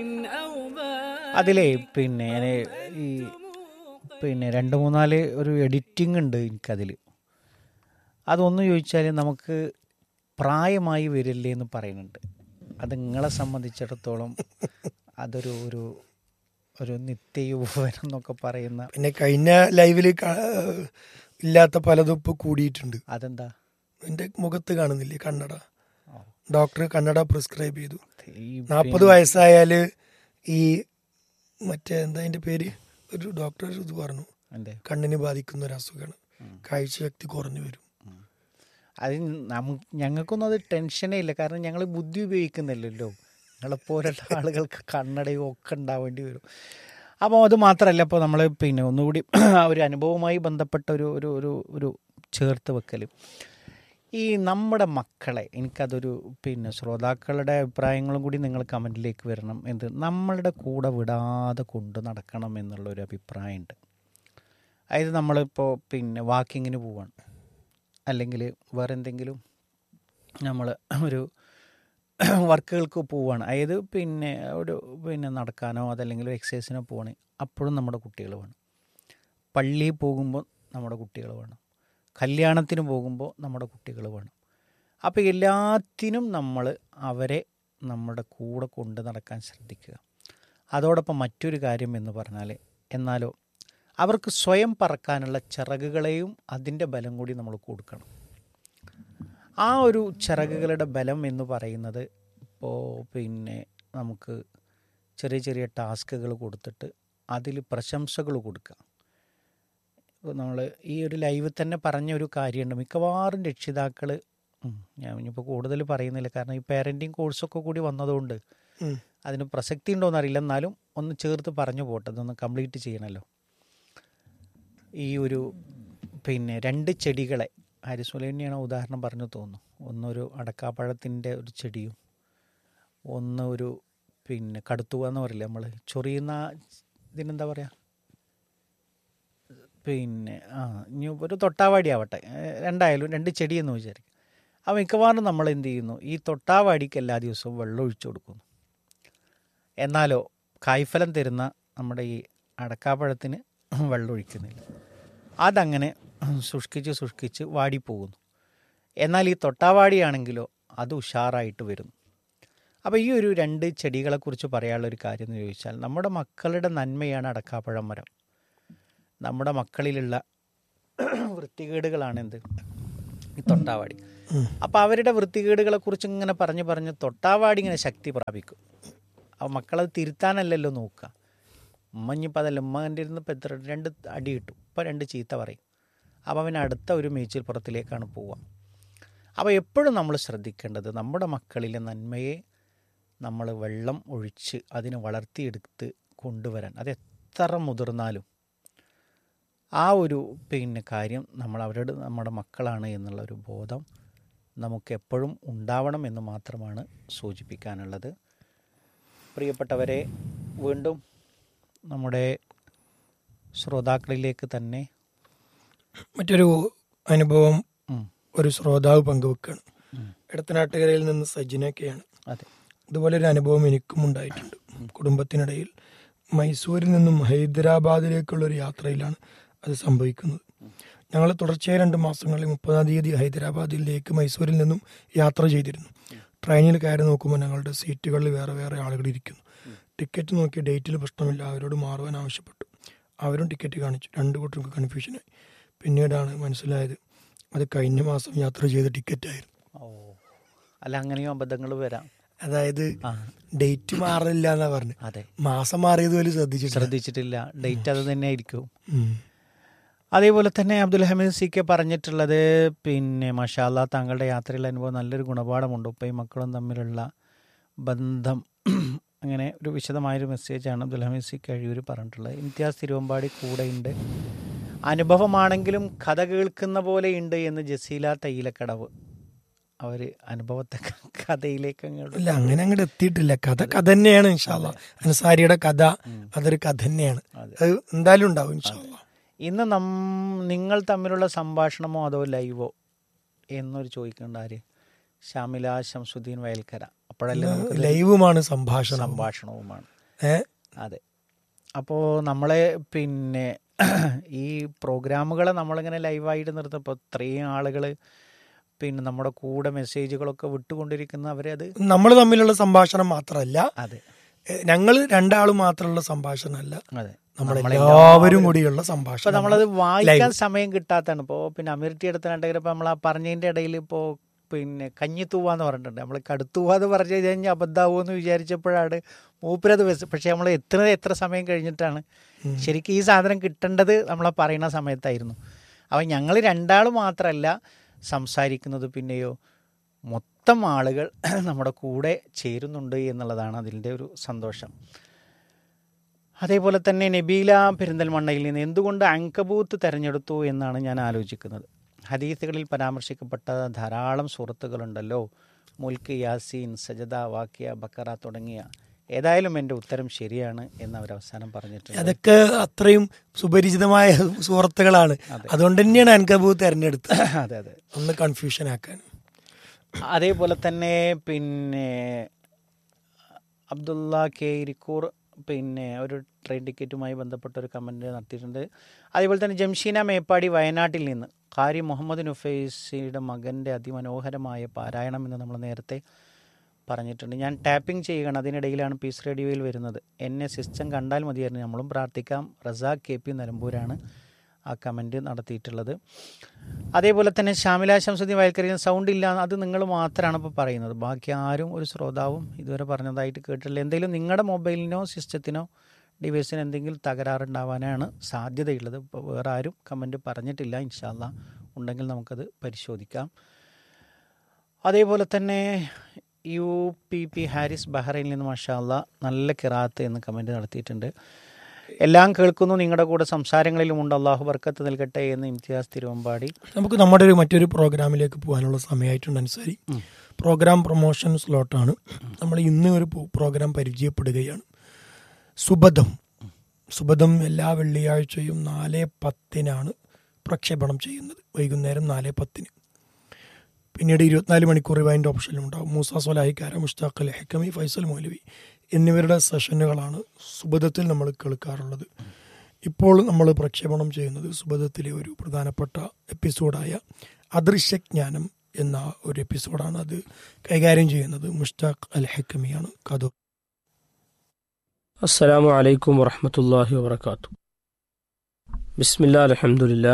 അതിലേ പിന്നെ ഞാന് ഈ പിന്നെ രണ്ട് മൂന്നാല് ഒരു എഡിറ്റിംഗ് ഉണ്ട് എനിക്കതിൽ അതൊന്ന് ചോദിച്ചാൽ നമുക്ക് പ്രായമായി വരില്ലേ എന്ന് പറയുന്നുണ്ട് അത് നിങ്ങളെ സംബന്ധിച്ചിടത്തോളം അതൊരു ഒരു ഒരു നിത്യയൗവനം എന്നൊക്കെ പറയുന്ന പിന്നെ കഴിഞ്ഞ ലൈവില് ക- ഇല്ലാത്ത പലതും ഇപ്പൊ കൂടിയിട്ടുണ്ട് അതെന്താ എന്റെ മുഖത്ത് കാണുന്നില്ലേ കണ്ണട ഓ. ഡോക്ടർ കണ്ണട പ്രിസ്ക്രൈബ് ചെയ്തു ഈ നാൽപ്പത് വയസ്സായാല് ഈ മറ്റേ എന്താ അതിന്റെ പേര് ഒരു ഡോക്ടർ ഇത് പറഞ്ഞു എന്തേ കണ്ണിന് ബാധിക്കുന്ന ഒരു അസുഖമാണ് കാഴ്ചശക്തി കുറഞ്ഞു വരും അത് നമു ഞങ്ങൾക്കൊന്നും അത് ടെൻഷനേ ഇല്ല കാരണം ഞങ്ങൾ ബുദ്ധി ഉപയോഗിക്കുന്നില്ലല്ലോ ഞങ്ങളെപ്പോലുള്ള ആളുകൾക്ക് കണ്ണടയും ഒക്കെ ഉണ്ടാവേണ്ടി വരും അപ്പോൾ അത് മാത്രമല്ല ഇപ്പോൾ നമ്മൾ പിന്നെ ഒന്നുകൂടി ആ ഒരു അനുഭവവുമായി ബന്ധപ്പെട്ട ഒരു ഒരു ഒരു ഒരു ചേർത്ത് വെക്കൽ ഈ നമ്മുടെ മക്കളെ എനിക്കതൊരു പിന്നെ ശ്രോതാക്കളുടെ അഭിപ്രായങ്ങളും കൂടി നിങ്ങൾ കമൻറ്റിലേക്ക് വരണം എന്ത് നമ്മളുടെ കൂടെ വിടാതെ കൊണ്ട് നടക്കണം എന്നുള്ളൊരു അഭിപ്രായമുണ്ട് അതായത് നമ്മളിപ്പോൾ പിന്നെ വാക്കിങ്ങിന് പോവാണ് അല്ലെങ്കിൽ വേറെ എന്തെങ്കിലും നമ്മൾ ഒരു വർക്കുകൾക്ക് പോവുകയാണ് അതായത് പിന്നെ ഒരു പിന്നെ നടക്കാനോ അതല്ലെങ്കിൽ ഒരു എക്സസൈസിനോ പോവാണ് അപ്പോഴും നമ്മുടെ കുട്ടികൾ വേണം പള്ളിയിൽ പോകുമ്പോൾ നമ്മുടെ കുട്ടികൾ വേണം കല്യാണത്തിന് പോകുമ്പോൾ നമ്മുടെ കുട്ടികൾ വേണം അപ്പോൾ എല്ലാത്തിനും നമ്മൾ അവരെ നമ്മുടെ കൂടെ കൊണ്ട് നടക്കാൻ ശ്രദ്ധിക്കുക അതോടൊപ്പം മറ്റൊരു കാര്യം എന്ന് പറഞ്ഞാൽ എന്നാലോ അവർക്ക് സ്വയം പറക്കാനുള്ള ചിറകുകളെയും അതിൻ്റെ ബലം കൂടി നമ്മൾ കൊടുക്കണം ആ ഒരു ചിറകുകളുടെ ബലം എന്ന് പറയുന്നത് ഇപ്പോൾ പിന്നെ നമുക്ക് ചെറിയ ചെറിയ ടാസ്കുകൾ കൊടുത്തിട്ട് അതിൽ പ്രശംസകൾ കൊടുക്കുക ഇപ്പോൾ നമ്മൾ ഈ ഒരു ലൈവ് തന്നെ പറഞ്ഞ ഒരു കാര്യമുണ്ട് മിക്കവാറും രക്ഷിതാക്കൾ ഞാൻ ഇനിയിപ്പോൾ കൂടുതൽ പറയുന്നില്ല കാരണം ഈ പാരൻറ്റിങ് കോഴ്സൊക്കെ കൂടി വന്നതുകൊണ്ട് ഉം. അതിന് പ്രസക്തി ഉണ്ടോ എന്നറിയില്ല എന്നാലും ഒന്ന് ചേർത്ത് പറഞ്ഞു പോട്ടെ ഇതൊന്ന് കംപ്ലീറ്റ് ചെയ്യണമല്ലോ ഈ ഒരു പിന്നെ രണ്ട് ചെടികളെ ഹരിസുലേനെയാണ് ഉദാഹരണം പറഞ്ഞു തോന്നുന്നു ഒന്നൊരു അടക്കാപ്പഴത്തിൻ്റെ ഒരു ചെടിയും ഒന്ന് ഒരു പിന്നെ കടുത്തുക എന്ന് പറയില്ലേ നമ്മൾ ചൊറിയുന്ന ഇതിനെന്താ പറയുക പിന്നെ ആ ഇനി ഒരു തൊട്ടാവാടി ആവട്ടെ ഏഹ് രണ്ടായാലും രണ്ട് ചെടിയെന്ന് വിചാരിക്കും അപ്പോൾ മിക്കവാറും നമ്മൾ എന്ത് ചെയ്യുന്നു ഈ തൊട്ടാവാടിക്ക് എല്ലാ ദിവസവും വെള്ളം ഒഴിച്ചു കൊടുക്കുന്നു എന്നാലോ കായ്ഫലം തരുന്ന നമ്മുടെ ഈ അടക്കാപ്പഴത്തിന് വെള്ളം ഒഴിക്കുന്നില്ല അതങ്ങനെ സൂക്ഷിച്ച് സൂക്ഷിച്ച് വാടിപ്പോകുന്നു എന്നാൽ ഈ തൊട്ടാവാടിയാണെങ്കിലോ അത് ഉഷാറായിട്ട് വരുന്നു അപ്പോൾ ഈ ഒരു രണ്ട് ചെടികളെക്കുറിച്ച് പറയാനുള്ള ഒരു കാര്യം എന്ന് ചോദിച്ചാൽ നമ്മുടെ മക്കളുടെ നന്മയാണ് അടക്കാപ്പഴം മരം നമ്മുടെ മക്കളിലുള്ള വൃത്തികേടുകളാണ് എന്ത് ഈ തൊട്ടാവാടി അപ്പോൾ അവരുടെ വൃത്തികേടുകളെ കുറിച്ച് ഇങ്ങനെ പറഞ്ഞ് പറഞ്ഞ് തൊട്ടാവാടി ഇങ്ങനെ ശക്തി പ്രാപിക്കും അപ്പോൾ മക്കളത് തിരുത്താനല്ലല്ലോ നോക്കുക ഉമ്മ ഇനിയിപ്പോൾ അതല്ല ഉമ്മ എൻ്റെ ഇരുന്ന് ഇപ്പം എത്ര രണ്ട് അടി കിട്ടും ഇപ്പം രണ്ട് ചീത്ത പറയും അപ്പോൾ അവൻ അടുത്ത ഒരു മേച്ചിൽപ്പുറത്തിലേക്കാണ് പോവുക അപ്പോൾ എപ്പോഴും നമ്മൾ ശ്രദ്ധിക്കേണ്ടത് നമ്മുടെ മക്കളിലെ നന്മയെ നമ്മൾ വെള്ളം ഒഴിച്ച് അതിനെ വളർത്തിയെടുത്ത് കൊണ്ടുവരാൻ അത് എത്ര മുതിർന്നാലും ആ ഒരു പിന്നെ കാര്യം നമ്മൾ അവരുടെ നമ്മുടെ മക്കളാണ് എന്നുള്ള ഒരു ബോധം നമുക്ക് എപ്പോഴും ഉണ്ടാവണം എന്ന് മാത്രമാണ് സൂചിപ്പിക്കാനുള്ളത് പ്രിയപ്പെട്ടവരെ വീണ്ടും നമ്മുടെ ശ്രോതാക്കളിലേക്ക് തന്നെ മറ്റൊരു അനുഭവം ഉം, ഒരു ശ്രോതാവ് പങ്കുവെക്കാണ് ഉം, ഇടത്തനാട്ടുകരയിൽ നിന്ന് സജിനൊക്കെയാണ് അതെ ഇതുപോലെ ഒരു അനുഭവം എനിക്കും ഉണ്ടായിട്ടുണ്ട് കുടുംബത്തിനിടയിൽ മൈസൂരിൽ നിന്നും ഹൈദരാബാദിലേക്കുള്ള ഒരു യാത്രയിലാണ് അത് സംഭവിക്കുന്നത് ഞങ്ങൾ തുടർച്ചയായ രണ്ട് മാസങ്ങളിൽ മുപ്പതാം തീയതി ഹൈദരാബാദിലേക്ക് മൈസൂരിൽ നിന്നും യാത്ര ചെയ്തിരുന്നു ട്രെയിനിൽ കയറി നോക്കുമ്പോൾ ഞങ്ങളുടെ സീറ്റുകളിൽ വേറെ വേറെ ആളുകൾ ഇരിക്കുന്നു ടിക്കറ്റ് നോക്കിയ ഡേറ്റിൽ പ്രശ്നമില്ല അവരോട് മാറുവാൻ ആവശ്യപ്പെട്ടു അവരും ടിക്കറ്റ് കാണിച്ചു രണ്ടു കൂട്ടർക്ക് കൺഫ്യൂഷനായി പിന്നീടാണ് മനസ്സിലായത് അത് കഴിഞ്ഞ മാസം യാത്ര ചെയ്ത ടിക്കറ്റായിരുന്നു ഓ അല്ല അങ്ങനെയും അബദ്ധങ്ങൾ വരാം അതായത് ആ ഡേറ്റ് മാറില്ല എന്നാ പറഞ്ഞു അതെ മാസം മാറിയത് പോലും ശ്രദ്ധിച്ചിട്ടില്ല ശ്രദ്ധിച്ചിട്ടില്ല ഡേറ്റ് അത് തന്നെ ആയിരിക്കും ഉം. അതേപോലെ തന്നെ അബ്ദുൽ ഹമീദ് സി കെ പറഞ്ഞിട്ടുള്ളത് പിന്നെ മഷാല്ല താങ്കളുടെ യാത്രയിലെ അനുഭവം നല്ലൊരു ഗുണപാഠമുണ്ട് ഉപ്പയും മക്കളും തമ്മിലുള്ള ബന്ധം അങ്ങനെ ഒരു വിശദമായൊരു മെസ്സേജാണ് അബ്ദുൽ ഹമീദ് സി കഴിയൂർ പറഞ്ഞിട്ടുള്ളത് ഇംതിയാസ് തിരുവമ്പാടി കൂടെയുണ്ട് അനുഭവമാണെങ്കിലും കഥ കേൾക്കുന്ന പോലെയുണ്ട് എന്ന് ജസീല തയ്യിലക്കടവ് അവർ അനുഭവത്തെ കഥയിലേക്ക് അങ്ങോട്ട് ഇല്ല അങ്ങനെ അങ്ങോട്ട് എത്തിയിട്ടില്ല കഥ കഥ തന്നെയാണ് ഇൻഷാല്ല അൻസാരിയുടെ കഥ അതൊരു കഥ തന്നെയാണ് അതെ. അത് എന്തായാലും ഉണ്ടാവും ഇൻഷാല്ല ഇന്ന് നം നിങ്ങൾ തമ്മിലുള്ള സംഭാഷണമോ അതോ ലൈവോ എന്നൊരു ചോദിക്കേണ്ട ആര് ഷാമില ശംസുദ്ദീൻ വയൽക്കര അപ്പോഴല്ലേ നമുക്ക് ലൈവുമാണ് സംഭാഷണം സംഭാഷണവുമാണ് ഏ അതെ അപ്പോൾ നമ്മളെ പിന്നെ ഈ പ്രോഗ്രാമുകളെ നമ്മളിങ്ങനെ ലൈവായിട്ട് നിർത്തുമ്പോൾ ഇത്രയും ആളുകൾ പിന്നെ നമ്മുടെ കൂടെ മെസ്സേജുകളൊക്കെ വിട്ടുകൊണ്ടിരിക്കുന്ന അവരെ അത് നമ്മൾ തമ്മിലുള്ള സംഭാഷണം മാത്രമല്ല അതെ ഞങ്ങൾ രണ്ടാളും മാത്രമുള്ള സംഭാഷണമല്ല അതെ നമ്മളെല്ലാവരും കൂടിയുള്ള ഇപ്പൊ സംഭാഷണം നമ്മളത് വായിക്കാൻ സമയം കിട്ടാത്തതാണ് ഇപ്പോൾ പിന്നെ അമീർട്ടി എടുത്തിട്ടുണ്ടെങ്കിൽ ഇപ്പൊ നമ്മൾ ആ പറഞ്ഞതിന്റെ ഇടയിൽ ഇപ്പോൾ പിന്നെ കഞ്ഞിത്തൂവാന്ന് പറഞ്ഞിട്ടുണ്ട് നമ്മൾ കടുത്തൂവാന്ന് പറഞ്ഞു കഴിഞ്ഞാൽ അബദ്ധാവൂന്ന് വിചാരിച്ചപ്പോഴാണ് മൂപ്പരത് വെച്ച് പക്ഷെ നമ്മൾ എത്ര എത്ര സമയം കഴിഞ്ഞിട്ടാണ് ശരിക്കും ഈ സാധനം കിട്ടേണ്ടത് നമ്മളെ പറയുന്ന സമയത്തായിരുന്നു അപ്പം ഞങ്ങൾ രണ്ടാൾ മാത്രമല്ല സംസാരിക്കുന്നത് പിന്നെയോ മൊത്തം ആളുകൾ നമ്മുടെ കൂടെ ചേരുന്നുണ്ട് എന്നുള്ളതാണ് അതിൻ്റെ ഒരു സന്തോഷം അതേപോലെ തന്നെ നബീല പെരിന്തൽമണ്ണയിൽ നിന്ന് എന്തുകൊണ്ട് അങ്കബൂത്ത് തിരഞ്ഞെടുത്തു എന്നാണ് ഞാൻ ആലോചിക്കുന്നത് ഹദീസുകളിൽ പരാമർശിക്കപ്പെട്ട ധാരാളം സുഹൃത്തുക്കളുണ്ടല്ലോ മുൽക്ക് യാസീൻ സജദ വാക്യ ബക്കറ തുടങ്ങിയ ഏതായാലും എൻ്റെ ഉത്തരം ശരിയാണ് എന്ന് അവർ അവസാനം പറഞ്ഞിട്ടുണ്ട് അതൊക്കെ അത്രയും സുപരിചിതമായ സുഹൃത്തുക്കളാണ് അതുകൊണ്ട് തന്നെയാണ് അൻകബൂ തെരഞ്ഞെടുത്തത് അതെ അതെ ഒന്ന് കൺഫ്യൂഷൻ ആക്കാൻ അതേപോലെ തന്നെ പിന്നെ അബ്ദുള്ള കെ ഇരിക്കൂർ പിന്നെ ഒരു ട്രെയിൻ ടിക്കറ്റുമായി ബന്ധപ്പെട്ട ഒരു കമൻറ്റ് നടത്തിയിട്ടുണ്ട് അതേപോലെ തന്നെ ജംഷീന മേപ്പാടി വയനാട്ടിൽ നിന്ന് കാരി മുഹമ്മദ് നുഫൈസിയുടെ മകൻ്റെ അതിമനോഹരമായ പാരായണം എന്ന് നമ്മൾ നേരത്തെ പറഞ്ഞിട്ടുണ്ട് ഞാൻ ടാപ്പിംഗ് ചെയ്യുകയാണ് അതിനിടയിലാണ് പീസ് റേഡിയോയിൽ വരുന്നത് എന്നെ സിസ്റ്റം കണ്ടാൽ മതിയായിരുന്നു നമ്മളും പ്രാർത്ഥിക്കാം റസാഖ് കെ പി നിലമ്പൂരാണ് ആ കമൻറ്റ് നടത്തിയിട്ടുള്ളത് അതേപോലെ തന്നെ ഷാമില ശംസുദ്ദീൻ വയൽക്കരിക്കുന്ന സൗണ്ട് ഇല്ല അത് നിങ്ങൾ മാത്രമാണ് ഇപ്പോൾ പറയുന്നത് ബാക്കി ആരും ഒരു ശ്രോതാവും ഇതുവരെ പറഞ്ഞതായിട്ട് കേട്ടിട്ടില്ല എന്തെങ്കിലും നിങ്ങളുടെ മൊബൈലിനോ സിസ്റ്റത്തിനോ ഡിവൈസിന് എന്തെങ്കിലും തകരാറുണ്ടാവാനാണ് സാധ്യതയുള്ളത് ഇപ്പോൾ വേറെ ആരും കമൻറ്റ് പറഞ്ഞിട്ടില്ല ഇൻഷാല്ല ഉണ്ടെങ്കിൽ നമുക്കത് പരിശോധിക്കാം അതേപോലെ തന്നെ യു പി പി ഹാരിസ് ബഹ്റൈനിൽ നിന്ന് മഷാല്ല നല്ല കിറാത്ത് എന്ന് കമൻറ്റ് നടത്തിയിട്ടുണ്ട് എല്ലാം കേൾക്കുന്നു നിങ്ങളുടെ കൂടെ സംസാരങ്ങളിലുമുണ്ട് അള്ളാഹു ബർക്കത്ത് നൽകട്ടെ എന്ന് ഇംതിയാസ് തിരുവമ്പാടി നമുക്ക് നമ്മുടെ ഒരു മറ്റൊരു പ്രോഗ്രാമിലേക്ക് പോകാനുള്ള സമയമായിട്ടുണ്ട് അനുസരി പ്രോഗ്രാം പ്രൊമോഷൻ സ്ലോട്ടാണ് നമ്മൾ ഇന്ന് ഒരു പോ- പ്രോഗ്രാം പരിചയപ്പെടുകയാണ് സുബദം സുബദം എല്ലാ വെള്ളിയാഴ്ചയും നാല് പത്തിനാണ് പ്രക്ഷേപണം ചെയ്യുന്നത് വൈകുന്നേരം നാല് പത്തിന് പിന്നീട് ഇരുപത്തിനാല് മണിക്കൂർ റിവൈൻഡ് ഓപ്ഷനിലും ഉണ്ടാവും മൂസ സൊലാഹിക്കാര മുഷ്താഖ് അൽ ഹക്കമി ഫൈസൽ മൗലവി എന്നിവരുടെ സെഷനുകളാണ് സുബദത്തിൽ നമ്മൾ കേൾക്കാറുള്ളത് ഇപ്പോൾ നമ്മൾ പ്രക്ഷേപണം ചെയ്യുന്നത് സുബദത്തിലെ ഒരു പ്രധാനപ്പെട്ട എപ്പിസോഡായ അദൃശ്യജ്ഞാനം എന്ന ഒരു എപ്പിസോഡാണ് അത് കൈകാര്യം ചെയ്യുന്നത് മുഷ്താഖ് അൽ ഹക്കമിയാണ് കഥ السلام عليكم ورحمة الله وبركاته بسم الله الحمد لله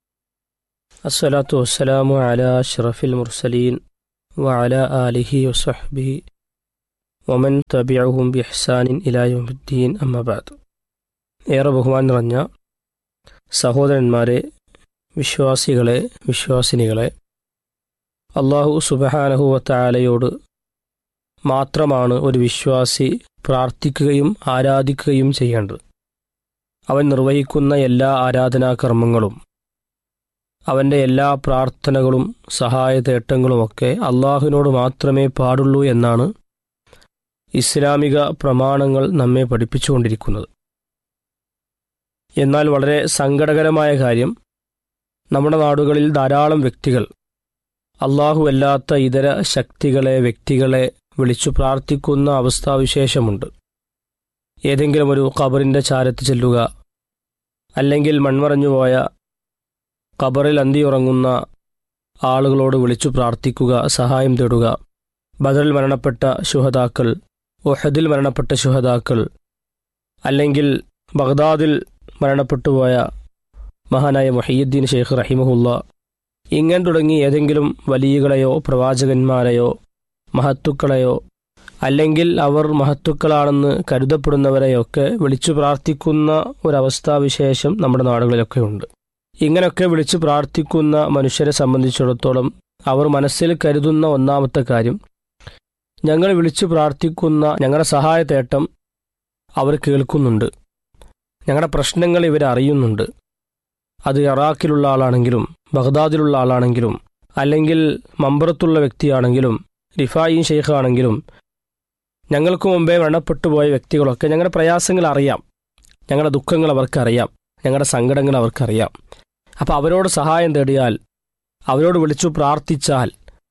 الصلاة والسلام على أشرف المرسلين وعلى آله وصحبه ومن تبعهم بإحسان إلى يوم الدين أما بعد ഏറെ ബഹുമാൻ നിറഞ്ഞ സഹോദരന്മാരെ വിശ്വാസികളെ വിശ്വാസിനികളെ അള്ളാഹു സുബഹാനഹുവത്തായാലയോട് മാത്രമാണ് ഒരു വിശ്വാസി പ്രാർത്ഥിക്കുകയും ആരാധിക്കുകയും ചെയ്യേണ്ടത് അവൻ നിർവഹിക്കുന്ന എല്ലാ ആരാധനാകർമ്മങ്ങളും അവൻ്റെ എല്ലാ പ്രാർത്ഥനകളും സഹായതേട്ടങ്ങളുമൊക്കെ അള്ളാഹുവിനോട് മാത്രമേ പാടുള്ളൂ എന്നാണ് ഇസ്ലാമിക പ്രമാണങ്ങൾ നമ്മെ പഠിപ്പിച്ചുകൊണ്ടിരിക്കുന്നത് എന്നാൽ വളരെ സങ്കടകരമായ കാര്യം നമ്മുടെ നാടുകളിൽ ധാരാളം വ്യക്തികൾ അള്ളാഹു അല്ലാത്ത ഇതര ശക്തികളെ വ്യക്തികളെ വിളിച്ചു പ്രാർത്ഥിക്കുന്ന അവസ്ഥാവിശേഷമുണ്ട് ഏതെങ്കിലും ഒരു ഖബറിൻ്റെ ചാരത്ത് ചെല്ലുക അല്ലെങ്കിൽ മൺമറഞ്ഞുപോയ ഖബറിൽ അന്തിയുറങ്ങുന്ന ആളുകളോട് വിളിച്ചു പ്രാർത്ഥിക്കുക സഹായം തേടുക ബദറിൽ മരണപ്പെട്ട ശുഹതാക്കൾ ഒഹദിൽ മരണപ്പെട്ട ശുഹതാക്കൾ അല്ലെങ്കിൽ ബഗ്ദാദിൽ മരണപ്പെട്ടുപോയ മഹാനായ മൊഹീദ്ദീൻ ഷെയ്ഖ് റഹിമഹുല്ല ഇങ്ങനെ തുടങ്ങി ഏതെങ്കിലും വലിയകളെയോ പ്രവാചകന്മാരെയോ മഹത്തുക്കളെയോ അല്ലെങ്കിൽ അവർ മഹത്തുക്കളാണെന്ന് കരുതപ്പെടുന്നവരെയൊക്കെ വിളിച്ചു പ്രാർത്ഥിക്കുന്ന ഒരവസ്ഥാവിശേഷം നമ്മുടെ നാടുകളിലൊക്കെ ഉണ്ട് ഇങ്ങനെയൊക്കെ വിളിച്ചു പ്രാർത്ഥിക്കുന്ന മനുഷ്യരെ സംബന്ധിച്ചിടത്തോളം അവർ മനസ്സിൽ കരുതുന്ന ഒന്നാമത്തെ കാര്യം ഞങ്ങൾ വിളിച്ചു പ്രാർത്ഥിക്കുന്ന ഞങ്ങളുടെ സഹായതേട്ടം അവർ കേൾക്കുന്നുണ്ട് ഞങ്ങളുടെ പ്രശ്നങ്ങൾ ഇവർ അറിയുന്നുണ്ട് അത് ഇറാഖിലുള്ള ആളാണെങ്കിലും ബഗ്ദാദിലുള്ള ആളാണെങ്കിലും അല്ലെങ്കിൽ മമ്പറത്തുള്ള വ്യക്തിയാണെങ്കിലും റിഫായി ഷെയ്ഖ് ആണെങ്കിലും ഞങ്ങൾക്ക് മുമ്പേ മരണപ്പെട്ടുപോയ വ്യക്തികളൊക്കെ ഞങ്ങളുടെ പ്രയാസങ്ങൾ അറിയാം ഞങ്ങളുടെ ദുഃഖങ്ങൾ അവർക്കറിയാം ഞങ്ങളുടെ സങ്കടങ്ങൾ അവർക്കറിയാം അപ്പോൾ അവരോട് സഹായം തേടിയാൽ അവരോട് വിളിച്ചു പ്രാർത്ഥിച്ചാൽ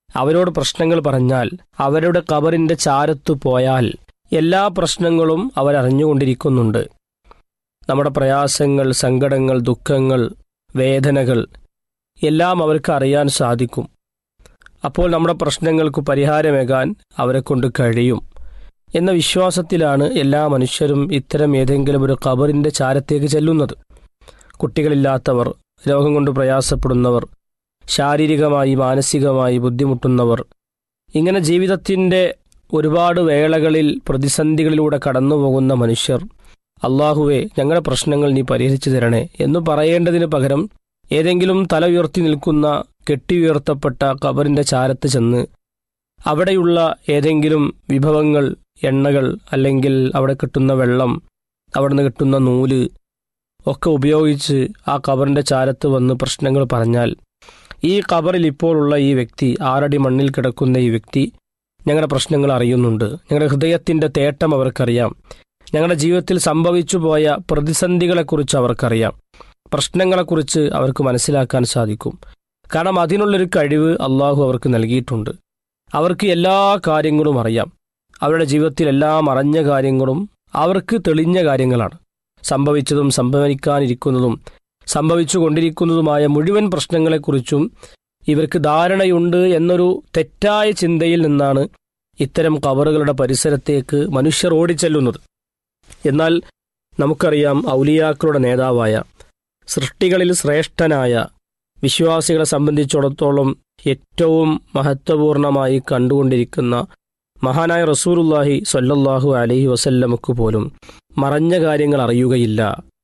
അവരോട് പ്രശ്നങ്ങൾ പറഞ്ഞാൽ അവരുടെ കബറിന്റെ ചാരത്തു പോയാൽ എല്ലാ പ്രശ്നങ്ങളും അവരറിഞ്ഞുകൊണ്ടിരിക്കുന്നുണ്ട് നമ്മുടെ പ്രയാസങ്ങൾ സങ്കടങ്ങൾ ദുഃഖങ്ങൾ വേദനകൾ എല്ലാം അവർക്ക് അറിയാൻ സാധിക്കും അപ്പോൾ നമ്മുടെ പ്രശ്നങ്ങൾക്ക് പരിഹാരമേകാൻ അവരെ കൊണ്ട് കഴിയും എന്ന വിശ്വാസത്തിലാണ് എല്ലാ മനുഷ്യരും ഇത്തരം ഏതെങ്കിലും ഒരു കബറിന്റെ ചാരത്തേക്ക് ചെല്ലുന്നത് കുട്ടികളില്ലാത്തവർ രോഗം കൊണ്ട് പ്രയാസപ്പെടുന്നവർ ശാരീരികമായി മാനസികമായി ബുദ്ധിമുട്ടുന്നവർ ഇങ്ങനെ ജീവിതത്തിൻ്റെ ഒരുപാട് വേളകളിൽ പ്രതിസന്ധികളിലൂടെ കടന്നുപോകുന്ന മനുഷ്യർ അള്ളാഹുവെ ഞങ്ങളുടെ പ്രശ്നങ്ങൾ നീ പരിഹരിച്ചു തരണേ എന്ന് പറയേണ്ടതിന് പകരം ഏതെങ്കിലും തല ഉയർത്തി നിൽക്കുന്ന കെട്ടിയുയർത്തപ്പെട്ട കബറിന്റെ ചാരത്ത് ചെന്ന് അവിടെയുള്ള ഏതെങ്കിലും വിഭവങ്ങൾ എണ്ണകൾ അല്ലെങ്കിൽ അവിടെ കിട്ടുന്ന വെള്ളം അവിടെ നിന്ന് കിട്ടുന്ന നൂല് ഒക്കെ ഉപയോഗിച്ച് ആ കബറിന്റെ ചാരത്ത് വന്ന് പ്രശ്നങ്ങൾ പറഞ്ഞാൽ ഈ കബറിൽ ഇപ്പോഴുള്ള ഈ വ്യക്തി ആറടി മണ്ണിൽ കിടക്കുന്ന ഈ വ്യക്തി ഞങ്ങളുടെ പ്രശ്നങ്ങൾ അറിയുന്നുണ്ട് ഞങ്ങളുടെ ഹൃദയത്തിന്റെ തേട്ടം അവർക്കറിയാം ഞങ്ങളുടെ ജീവിതത്തിൽ സംഭവിച്ചു പോയ പ്രതിസന്ധികളെക്കുറിച്ച് അവർക്കറിയാം പ്രശ്നങ്ങളെക്കുറിച്ച് അവർക്ക് മനസ്സിലാക്കാൻ സാധിക്കും കാരണം അതിനുള്ളൊരു കഴിവ് അള്ളാഹു അവർക്ക് നൽകിയിട്ടുണ്ട് അവർക്ക് എല്ലാ കാര്യങ്ങളും അറിയാം അവരുടെ ജീവിതത്തിൽ എല്ലാം അറിഞ്ഞ കാര്യങ്ങളും അവർക്ക് തെളിഞ്ഞ കാര്യങ്ങളാണ് സംഭവിച്ചതും സംഭവിക്കാനിരിക്കുന്നതും സംഭവിച്ചുകൊണ്ടിരിക്കുന്നതുമായ മുഴുവൻ പ്രശ്നങ്ങളെക്കുറിച്ചും ഇവർക്ക് ധാരണയുണ്ട് എന്നൊരു തെറ്റായ ചിന്തയിൽ നിന്നാണ് ഇത്തരം കവറുകളുടെ പരിസരത്തേക്ക് മനുഷ്യർ ഓടിച്ചെല്ലുന്നത് എന്നാൽ നമുക്കറിയാം ഔലിയാക്കളുടെ നേതാവായ സൃഷ്ടികളിൽ ശ്രേഷ്ഠനായ വിശ്വാസികളെ സംബന്ധിച്ചിടത്തോളം ഏറ്റവും മഹത്വപൂർണമായി കണ്ടുകൊണ്ടിരിക്കുന്ന മഹാനായ റസൂലുല്ലാഹി സല്ലല്ലാഹു അലൈഹി വസല്ലമക്ക് പോലും മറഞ്ഞ കാര്യങ്ങൾ അറിയുകയില്ല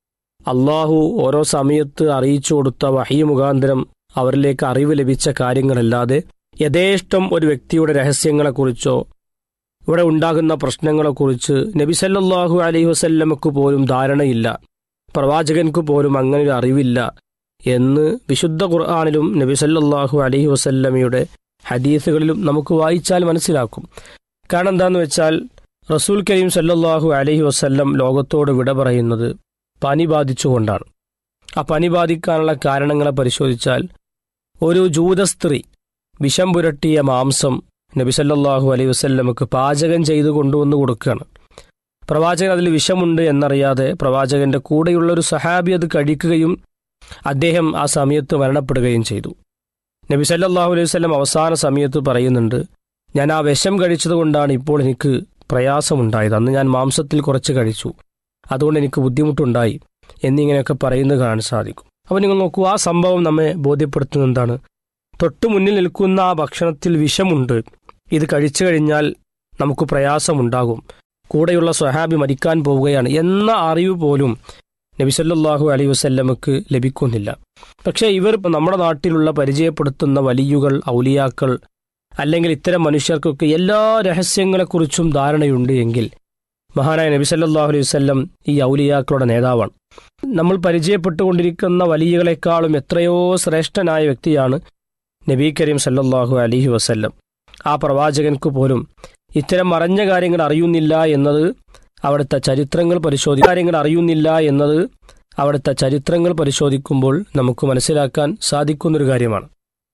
അള്ളാഹു ഓരോ സമയത്ത് അറിയിച്ചു കൊടുത്ത വഹി മുഖാന്തരം അവരിലേക്ക് അറിവ് ലഭിച്ച കാര്യങ്ങളല്ലാതെ യഥേഷ്ടം ഒരു വ്യക്തിയുടെ രഹസ്യങ്ങളെക്കുറിച്ചോ ഇവിടെ ഉണ്ടാകുന്ന പ്രശ്നങ്ങളെക്കുറിച്ച് നബി സല്ലല്ലാഹു അലൈഹി വസല്ലമക്ക് പോലും ധാരണയില്ല പ്രവാചകൻക്ക് പോലും അങ്ങനെ ഒരു അറിവില്ല എന്ന് വിശുദ്ധ ഖുർആാനിലും നബി സല്ലല്ലാഹു അലൈഹി വസല്ലമയുടെ ഹദീസുകളിലും നമുക്ക് വായിച്ചാൽ മനസ്സിലാക്കും കാരണം എന്താണെന്ന് വെച്ചാൽ റസൂൽ കരീം സല്ലല്ലാഹു അലൈഹി വസല്ലം ലോകത്തോട് വിട പറയുന്നത് പനി ബാധിച്ചുകൊണ്ടാണ് ആ പനി ബാധിക്കാനുള്ള കാരണങ്ങളെ പരിശോധിച്ചാൽ ഒരു ജൂത സ്ത്രീ വിഷം പുരട്ടിയ മാംസം നബി സല്ലല്ലാഹു അലൈഹി വസല്ലമക്ക് പാചകം ചെയ്തു കൊണ്ടുവന്ന് കൊടുക്കുകയാണ് പ്രവാചകൻ അതിൽ വിഷമുണ്ട് എന്നറിയാതെ പ്രവാചകന്റെ കൂടെയുള്ള ഒരു സഹാബി അത് കഴിക്കുകയും അദ്ദേഹം ആ സമയത്ത് മരണപ്പെടുകയും ചെയ്തു നബി സല്ലല്ലാഹു അലൈഹി വസല്ലം അവസാന സമയത്ത് പറയുന്നുണ്ട് ഞാൻ ആ വിഷം കഴിച്ചതുകൊണ്ടാണ് ഇപ്പോൾ എനിക്ക് പ്രയാസമുണ്ടായത് അന്ന് ഞാൻ മാംസത്തിൽ കുറച്ച് കഴിച്ചു അതുകൊണ്ട് എനിക്ക് ബുദ്ധിമുട്ടുണ്ടായി എന്നിങ്ങനെയൊക്കെ പറയുന്നത് കാണാൻ സാധിക്കും അപ്പോൾ നിങ്ങൾ നോക്കൂ ആ സംഭവം നമ്മെ ബോധ്യപ്പെടുത്തുന്നത് എന്താണ് തൊട്ടു മുന്നിൽ നിൽക്കുന്ന ആ ഭക്ഷണത്തിൽ വിഷമുണ്ട് ഇത് കഴിച്ചു കഴിഞ്ഞാൽ നമുക്ക് പ്രയാസമുണ്ടാകും കൂടെയുള്ള സ്വഹാബി മരിക്കാൻ പോവുകയാണ് എന്ന അറിവ് പോലും നബിസല്ലാഹു അലൈഹി വസല്ലമക്ക് ലഭിക്കുന്നില്ല പക്ഷേ ഇവർ ഇപ്പം നമ്മുടെ നാട്ടിലുള്ള പരിചയപ്പെടുത്തുന്ന വലിയുകൾ ഔലിയാക്കൾ അല്ലെങ്കിൽ ഇത്തരം മനുഷ്യർക്കൊക്കെ എല്ലാ രഹസ്യങ്ങളെക്കുറിച്ചും ധാരണയുണ്ട് എങ്കിൽ മഹാനായ നബി സല്ലല്ലാഹു അലൈഹി വസല്ലം ഈ ഔലിയാക്കളുടെ നേതാവാണ് നമ്മൾ പരിചയപ്പെട്ടുകൊണ്ടിരിക്കുന്ന വലിയകളെക്കാളും എത്രയോ ശ്രേഷ്ഠനായ വ്യക്തിയാണ് നബി കരീം സല്ലല്ലാഹു അലൈഹി വസല്ലം ആ പ്രവാചകൻക്ക് പോലും ഇത്തരം മറഞ്ഞ കാര്യങ്ങൾ അറിയുന്നില്ല എന്നത് അവിടുത്തെ ചരിത്രങ്ങൾ പരിശോധി കാര്യങ്ങൾ അറിയുന്നില്ല എന്നത് അവിടുത്തെ ചരിത്രങ്ങൾ പരിശോധിക്കുമ്പോൾ നമുക്ക് മനസ്സിലാക്കാൻ സാധിക്കുന്നൊരു കാര്യമാണ്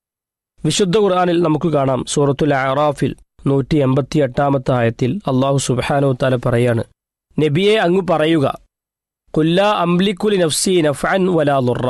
വിശുദ്ധ ഖുർആാനിൽ നമുക്ക് കാണാം സൂറത്തുൽ അറാഫിൽ നൂറ്റി എൺപത്തി എട്ടാമത്തെ ആയത്തിൽ അള്ളാഹു സുബാനോ താല പറയാണ് നബിയെ അങ്ങ് പറയുക കുല്ല അംലിക്കുലി നഫ്സി നഫാൻ വലാ ലുറ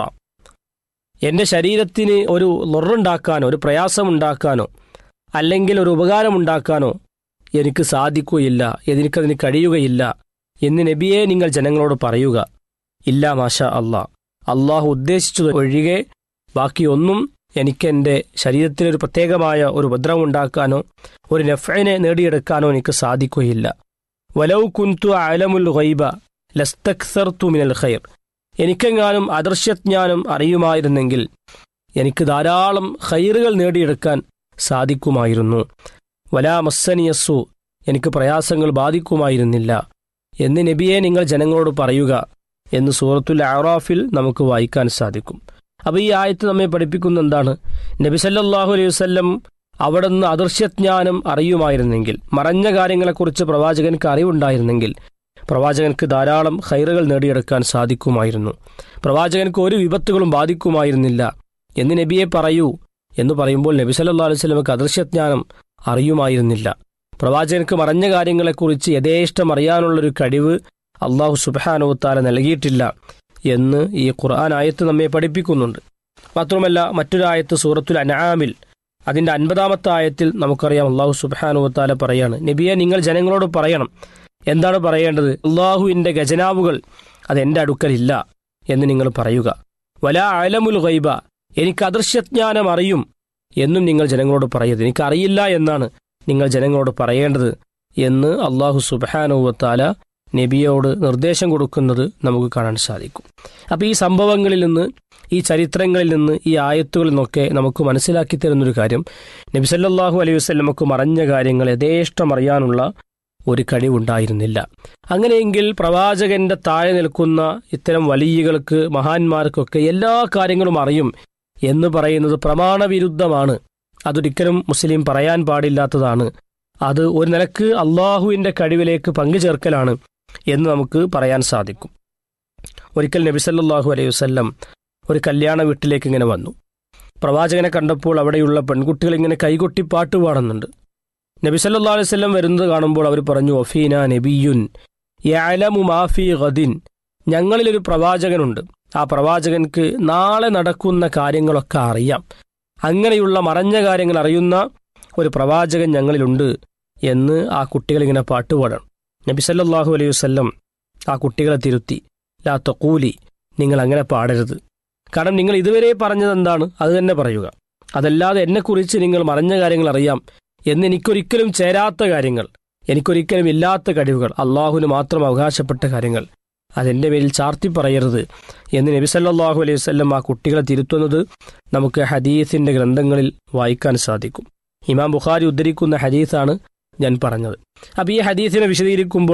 എൻ്റെ ശരീരത്തിന് ഒരു ലൊറുണ്ടാക്കാനോ ഒരു പ്രയാസമുണ്ടാക്കാനോ അല്ലെങ്കിൽ ഒരു ഉപകാരമുണ്ടാക്കാനോ എനിക്ക് സാധിക്കുകയില്ല എനിക്കതിന് കഴിയുകയില്ല എന്ന് നബിയെ നിങ്ങൾ ജനങ്ങളോട് പറയുക ഇല്ല മാഷ അള്ളാ അള്ളാഹു ഉദ്ദേശിച്ചത് ഒഴികെ ബാക്കിയൊന്നും എനിക്ക് എൻ്റെ ശരീരത്തിനൊരു പ്രത്യേകമായ ഒരു ഉപദ്രവമുണ്ടാക്കാനോ ഒരു നഫൈനെ നേടിയെടുക്കാനോ എനിക്ക് സാധിക്കുകയില്ല വലൗ കുന്തു അലമുൽ ഗൈബ ലസ്തക്സർത്തു മിനൽ ഖൈർ എനിക്കെങ്ങാനും അദൃശ്യജ്ഞാനം അറിയുമായിരുന്നെങ്കിൽ എനിക്ക് ധാരാളം ഖൈറുകൾ നേടിയെടുക്കാൻ സാധിക്കുമായിരുന്നു വലാ മസ്സനിയസ്സു എനിക്ക് പ്രയാസങ്ങൾ ബാധിക്കുമായിരുന്നില്ല എന്ന് നബിയെ നിങ്ങൾ ജനങ്ങളോട് പറയുക എന്ന് സൂറത്തുൽ അറാഫിൽ നമുക്ക് വായിക്കാൻ സാധിക്കും അപ്പോൾ ഈ ആയത്ത് നമ്മെ പഠിപ്പിക്കുന്ന എന്താണ് നബി സല്ലല്ലാഹു അലൈഹി വസല്ലം അവിടുന്ന് അദൃശ്യജ്ഞാനം അറിയുമായിരുന്നെങ്കിൽ മറഞ്ഞ കാര്യങ്ങളെക്കുറിച്ച് പ്രവാചകൻക്ക് അറിവുണ്ടായിരുന്നെങ്കിൽ പ്രവാചകൻക്ക് ധാരാളം ഹൈറുകൾ നേടിയെടുക്കാൻ സാധിക്കുമായിരുന്നു പ്രവാചകൻക്ക് ഒരു വിപത്തുകളും ബാധിക്കുമായിരുന്നില്ല എന്ന് നബിയെ പറയൂ എന്ന് പറയുമ്പോൾ നബി സല്ലല്ലാഹു അലൈഹി വസല്ലമക്ക് അദൃശ്യജ്ഞാനം അറിയുമായിരുന്നില്ല പ്രവാചകർക്ക് മറഞ്ഞ കാര്യങ്ങളെക്കുറിച്ച് യഥേഷ്ടം അറിയാനുള്ളൊരു കഴിവ് അള്ളാഹു സുബാനുത്താല നൽകിയിട്ടില്ല എന്ന് ഈ ഖുർആൻ ആയത്ത് നമ്മെ പഠിപ്പിക്കുന്നുണ്ട് മാത്രമല്ല മറ്റൊരായത്ത് സൂറത്തുൽ അനാമിൽ അതിൻ്റെ അൻപതാമത്തെ ആയത്തിൽ നമുക്കറിയാം അള്ളാഹു സുബാനുവത്താല പറയാണ് നബിയെ നിങ്ങൾ ജനങ്ങളോട് പറയണം എന്താണ് പറയേണ്ടത് അള്ളാഹുവിൻ്റെ ഖജനാവുകൾ അത് എൻ്റെ അടുക്കലില്ല എന്ന് നിങ്ങൾ പറയുക വല അലമുൽ ഗൈബ എനിക്ക് അദൃശ്യജ്ഞാനം അറിയും എന്നും നിങ്ങൾ ജനങ്ങളോട് പറയരുത് എനിക്കറിയില്ല എന്നാണ് നിങ്ങൾ ജനങ്ങളോട് പറയേണ്ടത് എന്ന് അള്ളാഹു സുബാനുവത്താല നബിയോട് നിർദ്ദേശം കൊടുക്കുന്നത് നമുക്ക് കാണാൻ സാധിക്കും അപ്പോൾ ഈ സംഭവങ്ങളിൽ നിന്ന് ഈ ചരിത്രങ്ങളിൽ നിന്ന് ഈ ആയത്തുകളിൽ നിന്നൊക്കെ നമുക്ക് മനസ്സിലാക്കി തരുന്നൊരു കാര്യം നബി സല്ലല്ലാഹു അലൈഹി വസല്ലമക്ക് മറഞ്ഞ കാര്യങ്ങൾ യഥേഷ്ടം അറിയാനുള്ള ഒരു കഴിവുണ്ടായിരുന്നില്ല അങ്ങനെയെങ്കിൽ പ്രവാചകന്റെ താഴെ നിൽക്കുന്ന ഇത്തരം വലിയകൾക്ക് മഹാന്മാർക്കൊക്കെ എല്ലാ കാര്യങ്ങളും അറിയും എന്ന് പറയുന്നത് പ്രമാണവിരുദ്ധമാണ് അതൊരിക്കലും മുസ്ലിം പറയാൻ പാടില്ലാത്തതാണ് അത് ഒരു നിലക്ക് അള്ളാഹുവിൻ്റെ കഴിവിലേക്ക് പങ്കുചേർക്കലാണ് എന്ന് നമുക്ക് പറയാൻ സാധിക്കും ഒരിക്കൽ നബി സല്ലല്ലാഹു അലൈഹി വസല്ലം ഒരു കല്യാണ വീട്ടിലേക്ക് ഇങ്ങനെ വന്നു പ്രവാചകനെ കണ്ടപ്പോൾ അവിടെയുള്ള പെൺകുട്ടികൾ ഇങ്ങനെ കൈകൊട്ടി പാട്ട് പാടുന്നുണ്ട് നബി സല്ലല്ലാഹു അലൈഹി വസല്ലം വരുന്നത് കാണുമ്പോൾ അവർ പറഞ്ഞു ഒഫീന നബിയുൻ യഅലമു മാഫി ഗദിൻ ഞങ്ങളിലൊരു പ്രവാചകനുണ്ട് ആ പ്രവാചകൻക്ക് നാളെ നടക്കുന്ന കാര്യങ്ങളൊക്കെ അറിയാം അങ്ങനെയുള്ള മറഞ്ഞ കാര്യങ്ങൾ അറിയുന്ന ഒരു പ്രവാചകൻ ഞങ്ങളിലുണ്ട് എന്ന് ആ കുട്ടികൾ ഇങ്ങനെ പാട്ടുപാടണം നബി സല്ലല്ലാഹു അലൈഹി വസല്ലം ആ കുട്ടികളെ തിരുത്തി ലാ തഖൂലി നിങ്ങൾ അങ്ങനെ പാടരുത് കാരണം നിങ്ങൾ ഇതുവരെ പറഞ്ഞത് എന്താണ് അത് തന്നെ പറയുക അതല്ലാതെ എന്നെക്കുറിച്ച് നിങ്ങൾ മറഞ്ഞ കാര്യങ്ങൾ അറിയാം എന്ന് എനിക്കൊരിക്കലും ചേരാത്ത കാര്യങ്ങൾ എനിക്കൊരിക്കലും ഇല്ലാത്ത കഴിവുകൾ അള്ളാഹുവിന് മാത്രം അവകാശപ്പെട്ട കാര്യങ്ങൾ അതെന്റെ പേരിൽ ചാർത്തി പറയരുത് എന്ന് നബി സല്ലല്ലാഹു അലൈഹി വസല്ലം ആ കുട്ടികളെ തിരുത്തുന്നത് നമുക്ക് ഹദീസിന്റെ ഗ്രന്ഥങ്ങളിൽ വായിക്കാൻ സാധിക്കും ഇമാം ബുഖാരി ഉദ്ധരിക്കുന്ന ഹദീസാണ് ഞാൻ പറഞ്ഞത് അപ്പോൾ ഈ ഹദീസിനെ വിശദീകരിക്കുമ്പോൾ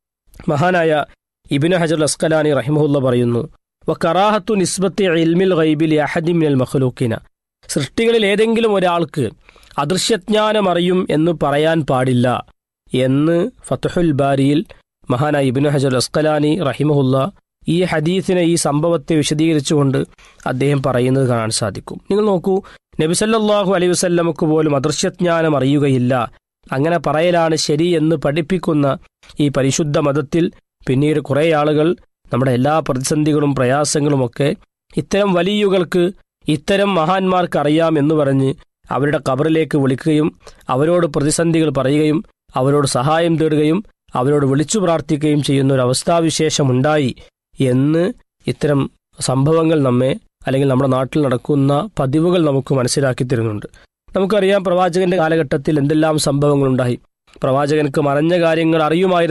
മഹാനായ ഇബിന് ഹജർ അസ്കലാനി റഹിമഹുല്ല പറയുന്നു വ കറാഹത്തു നിസ്ബത്തി ഇൽമിൽ ഗൈബിൽ അഹദി മിനൽ മഖ്ലൂക്കിന സൃഷ്ടികളിൽ ഏതെങ്കിലും ഒരാൾക്ക് അദൃശ്യജ്ഞാനം അറിയും എന്ന് പറയാൻ പാടില്ല എന്ന് ഫത്തുഹുൽ ബാരിയിൽ മഹാനായ ഇബിന് ഹജർ അസ്കലാനി റഹിമഹുല്ല ഈ ഹദീസിനെ ഈ സംഭവത്തെ വിശദീകരിച്ചുകൊണ്ട് അദ്ദേഹം പറയുന്നത് കാണാൻ സാധിക്കും നിങ്ങൾ നോക്കൂ നബിസല്ലാഹു അലൈഹി വസല്ലമക്ക് പോലും അദൃശ്യജ്ഞാനം അറിയുകയില്ല അങ്ങനെ പറയലാണ് ശരി എന്ന് പഠിപ്പിക്കുന്ന ഈ പരിശുദ്ധ മതത്തിൽ പിന്നീട് കുറേ ആളുകൾ നമ്മുടെ എല്ലാ പ്രതിസന്ധികളും പ്രയാസങ്ങളുമൊക്കെ ഇത്തരം വലിയുകൾക്ക് ഇത്തരം മഹാന്മാർക്ക് അറിയാം എന്ന് പറഞ്ഞ് അവരുടെ കബറിലേക്ക് വിളിക്കുകയും അവരോട് പ്രതിസന്ധികൾ പറയുകയും അവരോട് സഹായം തേടുകയും അവരോട് വിളിച്ചു പ്രാർത്ഥിക്കുകയും ചെയ്യുന്ന ഒരു അവസ്ഥാവിശേഷമുണ്ടായി എന്ന് ഇത്തരം സംഭവങ്ങൾ നമ്മെ അല്ലെങ്കിൽ നമ്മുടെ നാട്ടിൽ നടക്കുന്ന പതിവുകൾ നമുക്ക് മനസ്സിലാക്കി തരുന്നുണ്ട് നമുക്കറിയാം പ്രവാചകന്റെ കാലഘട്ടത്തിൽ എന്തെല്ലാം സംഭവങ്ങളുണ്ടായി പ്രവാചകനക്ക് മറഞ്ഞ കാര്യങ്ങൾ അറിയുമായിരുന്നു